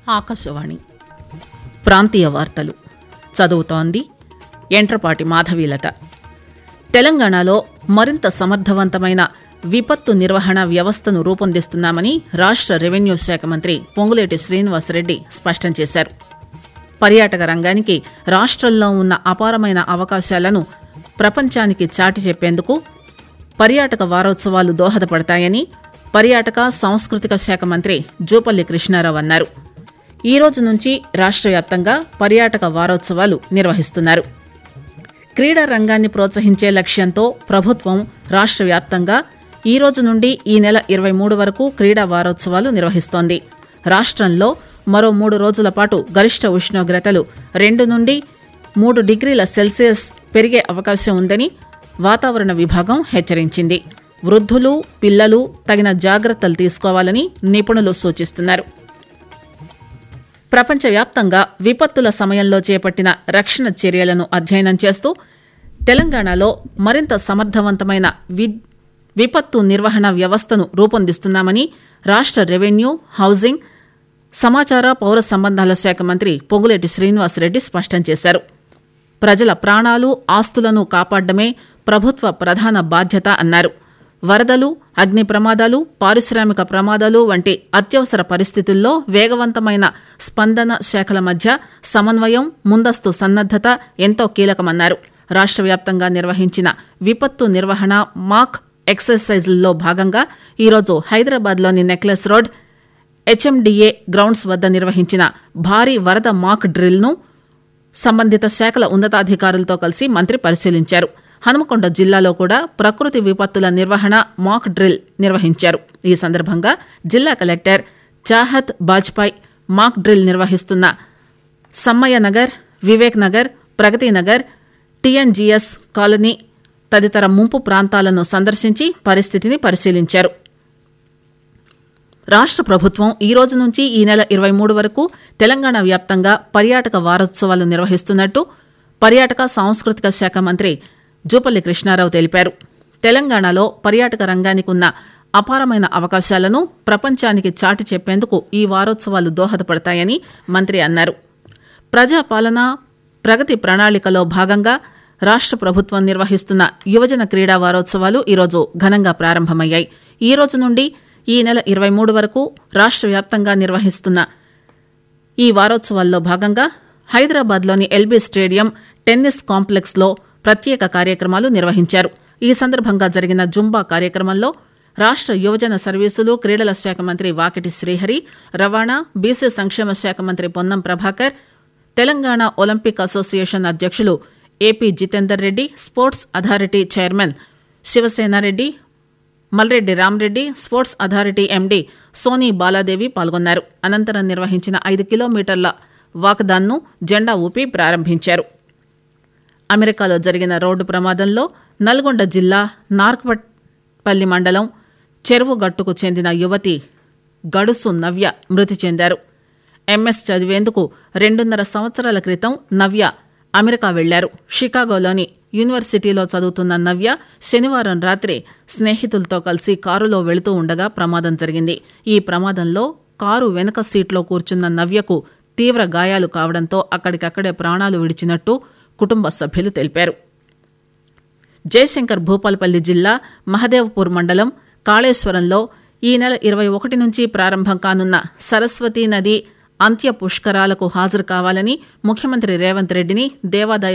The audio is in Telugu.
ఆకాశవాణి ప్రాంతీయ వార్తలు చదువుతోంది ఎంట్రపాటి మాధవీలత తెలంగాణలో మరింత సమర్థవంతమైన విపత్తు నిర్వహణ వ్యవస్థను రూపొందిస్తున్నామని రాష్ట్ర రెవెన్యూ శాఖ మంత్రి పొంగులేటి శ్రీనివాసరెడ్డి స్పష్టం చేశారు పర్యాటక రంగానికి రాష్ట్రంలో ఉన్న అపారమైన అవకాశాలను ప్రపంచానికి చాటి చెప్పేందుకు పర్యాటక వారోత్సవాలు దోహదపడతాయని పర్యాటక సాంస్కృతిక శాఖ మంత్రి జూపల్లి కృష్ణారావు అన్నారు ఈ రోజు నుంచి రాష్ట్ర వ్యాప్తంగా పర్యాటక వారోత్సవాలు నిర్వహిస్తున్నారు క్రీడా రంగాన్ని ప్రోత్సహించే లక్ష్యంతో ప్రభుత్వం రాష్ట్ర వ్యాప్తంగా ఈ రోజు నుండి ఈ నెల ఇరవై మూడు వరకు క్రీడా వారోత్సవాలు నిర్వహిస్తోంది రాష్ట్రంలో మరో మూడు రోజుల పాటు గరిష్ట ఉష్ణోగ్రతలు రెండు నుండి మూడు డిగ్రీల సెల్సియస్ పెరిగే అవకాశం ఉందని వాతావరణ విభాగం హెచ్చరించింది వృద్ధులు పిల్లలు తగిన జాగ్రత్తలు తీసుకోవాలని నిపుణులు సూచిస్తున్నారు ప్రపంచవ్యాప్తంగా విపత్తుల సమయంలో చేపట్టిన రక్షణ చర్యలను అధ్యయనం చేస్తూ తెలంగాణలో మరింత సమర్థవంతమైన వి విపత్తు నిర్వహణ వ్యవస్థను రూపొందిస్తున్నామని రాష్ట్ర రెవెన్యూ హౌసింగ్ సమాచార పౌర సంబంధాల శాఖ మంత్రి పొంగులేటి శ్రీనివాసరెడ్డి స్పష్టం చేశారు ప్రజల ప్రాణాలు ఆస్తులను కాపాడమే ప్రభుత్వ ప్రధాన బాధ్యత అన్నారు వరదలు అగ్ని ప్రమాదాలు పారిశ్రామిక ప్రమాదాలు వంటి అత్యవసర పరిస్థితుల్లో వేగవంతమైన స్పందన శాఖల మధ్య సమన్వయం ముందస్తు సన్నద్దత ఎంతో కీలకమన్నారు రాష్ట్ర వ్యాప్తంగా నిర్వహించిన విపత్తు నిర్వహణ మాక్ ఎక్సర్సైజ్లలో భాగంగా ఈరోజు హైదరాబాద్లోని నెక్లెస్ రోడ్ హెచ్ఎండిఏ గ్రౌండ్స్ వద్ద నిర్వహించిన భారీ వరద మాక్ డ్రిల్ను సంబంధిత శాఖల ఉన్నతాధికారులతో కలిసి మంత్రి పరిశీలించారు హనుమకొండ జిల్లాలో కూడా ప్రకృతి విపత్తుల నిర్వహణ మాక్ డ్రిల్ నిర్వహించారు ఈ సందర్భంగా జిల్లా collector Chahat Bajpai mock drill నిర్వహిస్తున్న సమ్మయ్య నగర్ వివేక్ నగర్ ప్రగతి నగర్ టీఎన్జీఎస్ కాలనీ తదితర ముంపు ప్రాంతాలను సందర్శించి పరిస్థితిని పరిశీలించారు రాష్ట్ర ప్రభుత్వం ఈ రోజు నుంచి ఈ నెల ఇరవై మూడు వరకు తెలంగాణ వ్యాప్తంగా పర్యాటక వారోత్సవాలు నిర్వహిస్తున్నట్టు పర్యాటక సాంస్కృతిక శాఖ మంత్రి జూపల్లి కృష్ణారావు తెలిపారు తెలంగాణలో పర్యాటక రంగానికి ఉన్న అపారమైన అవకాశాలను ప్రపంచానికి చాటి చెప్పేందుకు ఈ వారోత్సవాలు దోహదపడతాయని మంత్రి అన్నారు ప్రజాపాలన ప్రగతి ప్రణాళికలో భాగంగా రాష్ట్ర ప్రభుత్వం నిర్వహిస్తున్న యువజన క్రీడా వారోత్సవాలు ఈరోజు ఘనంగా ప్రారంభమయ్యాయి ఈ రోజు నుండి ఈ నెల ఇరవై మూడు వరకు రాష్ట్ర వ్యాప్తంగా నిర్వహిస్తున్న ఈ వారోత్సవాల్లో భాగంగా హైదరాబాద్లోని ఎల్బీ స్టేడియం టెన్నిస్ కాంప్లెక్స్లో ప్రత్యేక కార్యక్రమాలు నిర్వహించారు ఈ సందర్భంగా జరిగిన జుంబా కార్యక్రమంలో రాష్ట్ర యువజన సర్వీసులు క్రీడల శాఖ మంత్రి వాకిటి శ్రీహరి రవాణా బీసీ సంక్షేమ శాఖ మంత్రి పొన్నం ప్రభాకర్ తెలంగాణ ఒలింపిక్ అసోసియేషన్ అధ్యక్షులు AP Jitender Reddy sports authority chairman Shiva Sena Reddy Malreddy Ram Reddy sports authority MD Sony Baladevi పాల్గొన్నారు అనంతరం నిర్వహించిన ఐదు కిలోమీటర్ల వాకదాన్ను జెండా ఊపి ప్రారంభించారు అమెరికాలో జరిగిన రోడ్డు ప్రమాదంలో నల్గొండ జిల్లా నార్కపల్లి మండలం చెరువుగట్టుకు చెందిన యువతి గడుసు నవ్య మృతి చెందారు ఎంఎస్ చదివేందుకు రెండున్నర సంవత్సరాల క్రితం నవ్య అమెరికా వెళ్లారు షికాగోలోని యూనివర్సిటీలో చదువుతున్న నవ్య శనివారం రాత్రి స్నేహితులతో కలిసి కారులో వెళుతూ ఉండగా ప్రమాదం జరిగింది ఈ ప్రమాదంలో కారు వెనుక సీట్లో కూర్చున్న నవ్యకు తీవ్ర గాయాలు కావడంతో అక్కడికక్కడే ప్రాణాలు విడిచినట్టు కుటుంబ సభ్యులు తెలిపారు జయశంకర్ భూపాలపల్లి జిల్లా మహదేవ్పూర్ మండలం కాళేశ్వరంలో ఈ నెల ఇరవై ఒకటి నుంచి ప్రారంభం కానున్న సరస్వతీ నది అంత్య పుష్కరాలకు హాజరు కావాలని ముఖ్యమంత్రి రేవంత్ రెడ్డిని దేవాదాయ